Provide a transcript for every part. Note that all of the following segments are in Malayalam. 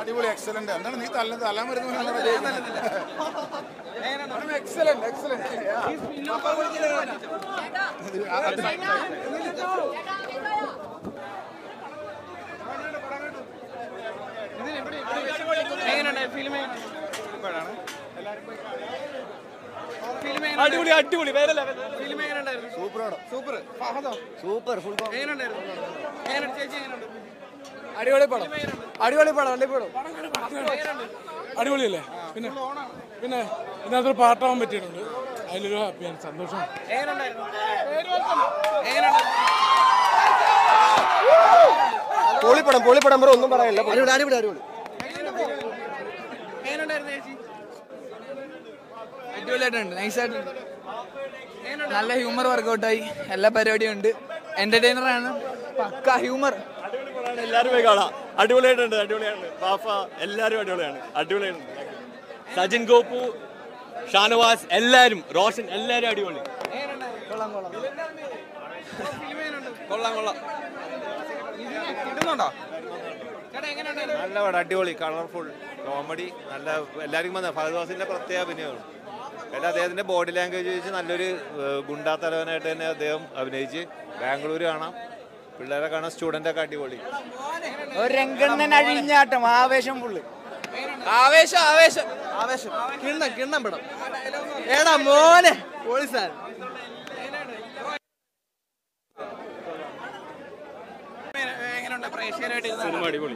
അടിപൊളി എക്സലന്റ് എന്താണ് നീ തല്ല തല്ലാൻ വരുന്നത് എക്സലന്റ് എക്സലന്റ് അടിപൊളി അടിപൊളി വേറെ ലെവൽ സൂപ്പർ ഫുൾ അടിപൊളി പടം അടിപൊളി പടം അടിപൊളി അടിപൊളിയല്ലേ പിന്നെ പിന്നെ ഇതിനകത്തൊരു പാട്ടാവാൻ പറ്റിയിട്ടുണ്ട് അതിലൊരു ഹാപ്പിയാണ് സന്തോഷം പൊളിപ്പടം പൊളിപ്പടം ബ്രോ ഒന്നും പറയാനില്ല അടിപൊളി അടിപൊളി അടിപൊളി അടിപൊളിയായിട്ടുണ്ട് നൈസായിട്ടുണ്ട് നല്ല ഹ്യൂമർ വർക്കൗട്ടായി എല്ലാ പരിപാടിയും ഉണ്ട് എന്റർടൈനർ ആണ് പക്ക ഹ്യൂമർ എല്ലാവരും പോയി കാണാം അടിപൊളിയായിട്ടുണ്ട് അടിപൊളിയാണ് ബാഫ എല്ലാവരും അടിപൊളിയാണ് അടിപൊളിയാണ് സജിൻ ഗോപു ഷാനവാസ് എല്ലാവരും റോഷൻ എല്ലാവരും അടിപൊളി കൊള്ളാം കൊള്ളാം കിട്ടുന്നുണ്ടോ നല്ല പടം അടിപൊളി കളർഫുൾ കോമഡി നല്ല എല്ലാവർക്കും വന്ന ഫഹദ് ഫാസിന്റെ പ്രത്യേക അഭിനയമാണ് പിന്നെ അദ്ദേഹത്തിന്റെ ബോഡി ലാംഗ്വേജ് വെച്ച് നല്ലൊരു ഏഹ്, ഗുണ്ടാ തലവനായിട്ട് തന്നെ അദ്ദേഹം അഭിനയിച്ച് ബാംഗ്ലൂർ കാണാം പിള്ളേരെ കാണാം സ്റ്റുഡന്റ് ഒക്കെ അടിപൊളി ഒരു രംഗണ്ണൻ അഴിഞ്ഞാട്ടം ആവേശം ഫുള്ള് ആവേശം ആവേശം ആവേശം കിണ്ണം കിണ്ണം പടം ഏടാ മോനെ പോളിസാൻ എങ്ങനെയുണ്ട് പ്രേക്ഷകരായിട്ട് സിനിമ അടിപൊളി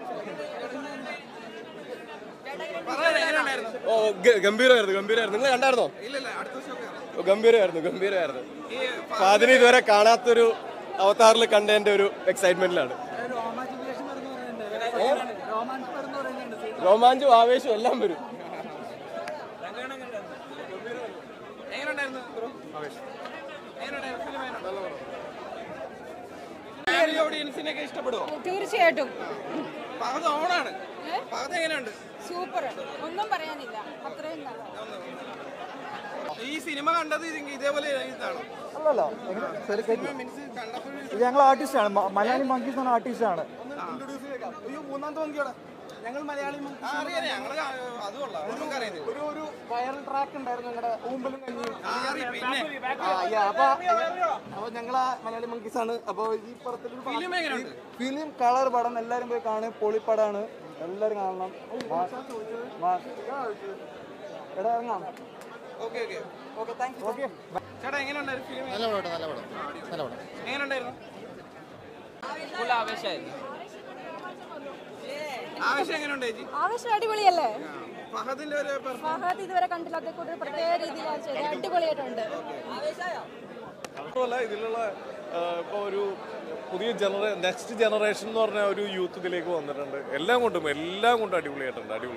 ഓ ഗ- ഗംഭീരമായിരുന്നു ഗംഭീരമായിരുന്നു നിങ്ങൾ കണ്ടായിരുന്നോ ഓ, ഗംഭീരമായിരുന്നു ഗംഭീരമായിരുന്നു അപ്പൊ അതിന് ഇതുവരെ കാണാത്തൊരു അവതാറിൽ കണ്ടതിന്റെ ഒരു എക്സൈറ്റ്മെന്റിലാണ് ഏ? രോമാഞ്ചും ആവേശവും എല്ലാം വരും ഓഡിയൻസിനൊക്കെ ഇഷ്ടപ്പെടുവോ തീർച്ചയായിട്ടും പകത് ഓണാണ് പകത് എങ്ങനെയുണ്ട് സൂപ്പർ ഒന്നും പറയാനില്ല അത്രയും നല്ല ഈ സിനിമ കണ്ടത് ഇത് ഇതേപോലെ ഇതാണ് ഇത് ഞങ്ങൾ ആർട്ടിസ്റ്റാണ് മലയാളി മങ്കീസ് എന്ന ആർട്ടിസ്റ്റാണ് ഞങ്ങൾ മലയാളി അറിയാം ഞങ്ങള് അത് കൊള്ളാം നമുക്ക് അറിയാം ഒരു ഒരു വൈറൽ ട്രാക്ക് ഉണ്ടായിരുന്നു ഞങ്ങളുടെ ഊമ്പലും കഞ്ഞിയും പിന്നെ ആ, yeah, അപ്പൊ അപ്പൊ ഞങ്ങളാ മലയാളി മങ്കീസ് ആണ് അപ്പൊ ഈ പടത്തിൽ ഫിലിം എങ്ങനെയുണ്ട് ഫിലിം കളർ പടം എല്ലാരും പോയി കാണും പൊളിപ്പടാണ് എല്ലാരും കാണണം മാ- മാ- എടാ ഇറങ്ങാം okay okay okay thank you okay ചേട്ടാ എങ്ങനെയുണ്ടായിരുന്നു ഫിലിം നല്ല പടം നല്ല പടം നല്ല പടം എങ്ങനെയുണ്ടായിരുന്നു ഫുൾ ആവേശമായിരുന്നു ആവശ്യം എങ്ങനെയുണ്ട് ചേച്ചി ആവശ്യം അടിപൊളിയല്ലേ ഫഹദിന്റെ ഒരു പെർഫോമൻസ് ഫഹദ് ഇതുവരെ കണ്ടില്ലാത്ത കൂടി പ്രത്യേക രീതിയിലാണ് ചെയ്തത് അടിപൊളിയായിട്ടുണ്ട് മാത്രമല്ല ഇതിലുള്ള ഇപ്പോൾ ഒരു പുതിയ ജനറേ നെക്സ്റ്റ് ജനറേഷൻ എന്ന് പറഞ്ഞ ഒരു യൂത്ത് ഇതിലേക്ക് വന്നിട്ടുണ്ട് എല്ലാം കൊണ്ടും എല്ലാം കൊണ്ടും അടിപൊളിയായിട്ടുണ്ട് അടിപൊളി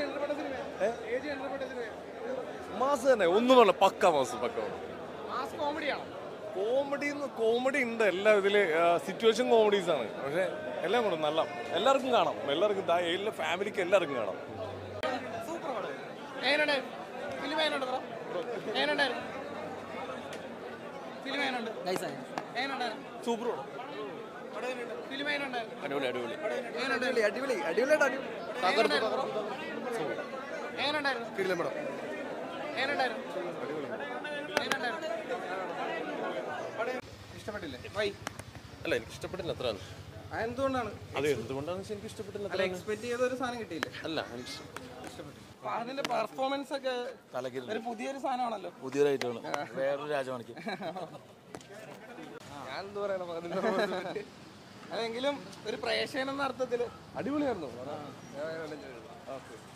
മാസ് തന്നെ ഒന്നും വേണ്ട പക്ക മാസ് പക്ക മാസ് കോമഡിയാണോ കോമഡി കോമഡി ഉണ്ട് എല്ലാം ഇതില് സിറ്റുവേഷൻ കോമഡീസ് ആണ് പക്ഷെ എല്ലാം കൊണ്ടും നല്ല എല്ലാവർക്കും കാണാം എല്ലാവർക്കും ദാ എല്ലാ ഫാമിലിക്ക് എല്ലാവർക്കും കാണാം എങ്ങനെയുണ്ടായിരുന്നു ഫിലിം എങ്ങനെയുണ്ട് ബ്രോ എങ്ങനെയുണ്ടായിരുന്നു ഫിലിം എങ്ങനെയുണ്ട് എങ്ങനെയുണ്ടായിരുന്നു സൂപ്പർ ഫിലിം എങ്ങനെയുണ്ടായിരുന്നു അടിപൊളി അടിപൊളി എങ്ങനെയുണ്ടായിരുന്നു അടിപൊളി അടിപൊളിയായിട്ട് അടിപൊളി എങ്ങനെയുണ്ടായിരുന്നു ബ്രോ എങ്ങനെയുണ്ടായിരുന്നു കിടിലം പടം എങ്ങനെയുണ്ടായിരുന്നു എങ്ങനെയുണ്ടായിരുന്നു ഇഷ്ടപ്പെട്ടില്ലേ വൈ അല്ല എനിക്ക് ഇഷ്ടപ്പെട്ടില്ല അത്ര എന്തുകൊണ്ടാണ് അത് എന്തുകൊണ്ടാണെന്ന് വെച്ചാൽ എനിക്ക് ഇഷ്ടപ്പെട്ടില്ല അല്ല എക്സ്പെക്ട് ചെയ്ത ഒരു സാധനം കിട്ടിയില്ലേ അല്ല എനിക്ക് അപ്പൊ അതിന്റെ പെർഫോമൻസ് ഒക്കെ ഒരു പുതിയൊരു സാധനമാണല്ലോ പുതിയതായിട്ടാണ് വേറൊരു രാജമാണിക്ക് ഞാൻ എന്ത് പറയണം അതിന്റെ പറ്റി? അല്ലെങ്കിലും ഒരു പ്രേക്ഷകൻ എന്ന അർത്ഥത്തില് അടിപൊളിയായിരുന്നു